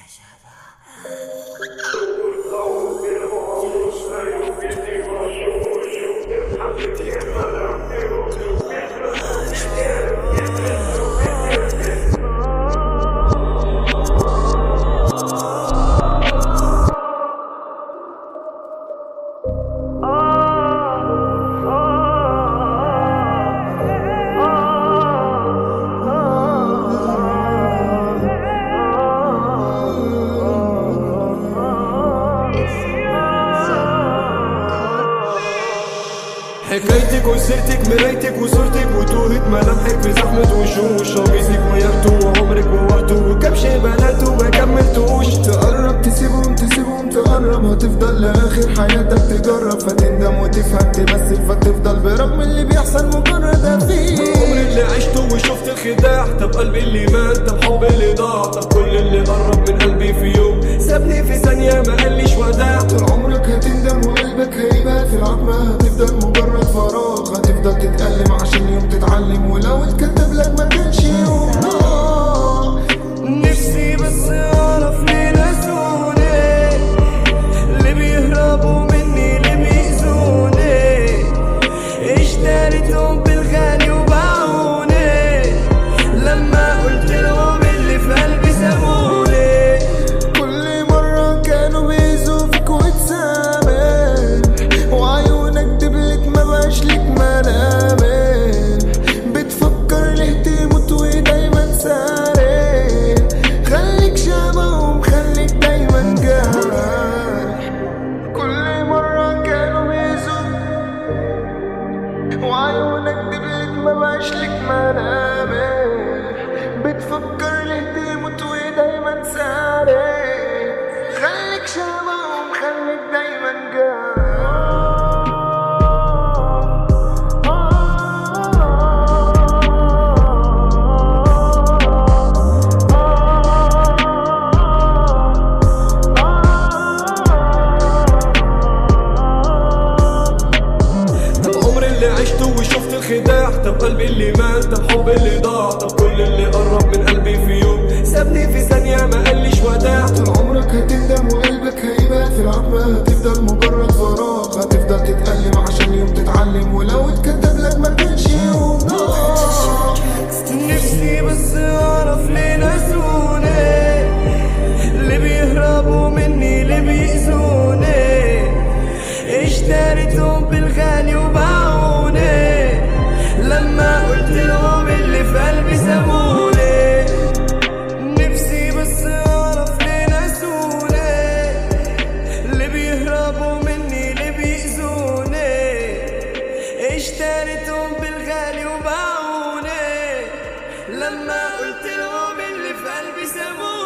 حكايتك وسيرتك مرايتك وصورتك وتوهت ملامحك في زحمة وشوش قميصك وياخته وعمرك ووقته وكبش بناته ما كملتوش تقرب تسيبهم تسيبهم تقرب هتفضل لآخر حياتك تجرب فتندم وتفهم تمثل فتفضل برغم اللي بيحصل مجرد أفيه عمري اللي عشته وشفت الخداع طب قلبي اللي مات طب حبي اللي ضاع طب كل اللي قرب من قلبي في يوم سابني في ثانية ما قاليش وداع طول عمرك هتندم وقلبك هيبات في العتمة هتفضل مجرد فراغ هتفضل تتألم عشان يوم تتعلم ولو اتكتب لك ما كانش يوم آه. نفسي بس اعرف ليه نسوني اللي بيهربوا مني اللي بيأذوني اشتريتهم بالغالي وباعوني لما قلت لهم اللي في قلبي سابوني كل مرة كانوا بيزوا فيك وتسامح وعيونك دبلت ما بقاش ليك ملامح بتفكر ليه تموت ودايما سارح خليك شبههم خليك دايما جارح كل مرة كانوا بيزوا وعيونك دبلت ما بقاش ليك ملامح بتفكر ليه تموت ودايما سارح خليك شبههم خليك دايما طب عمري اللي عشته وشفت الخداع طب قلبي اللي مات طب حبي اللي ضاع طب كل اللي قرب من قلبي في يوم سابني في ثانية ما قاليش وداع طول عمرك هتندم وقلبك هيبات في العتمة هتفضل مجرد فراغ هتفضل تتألم عشان يوم تتعلم ولو اتكتب لك ما كانش يوم آه. نفسي بس اعرف ليه نسوني اللي بيهربوا مني اللي بيأذوني اشتريتهم بالغالي وباعوني لما قلت لهم اللي في قلبي سابوني نفسي بس اعرف ليه نسوني اللي بيهربوا مني اللي بيأذوني اشتريتهم بالغالي وباعوني لما قلت لهم اللي في قلبي سابوني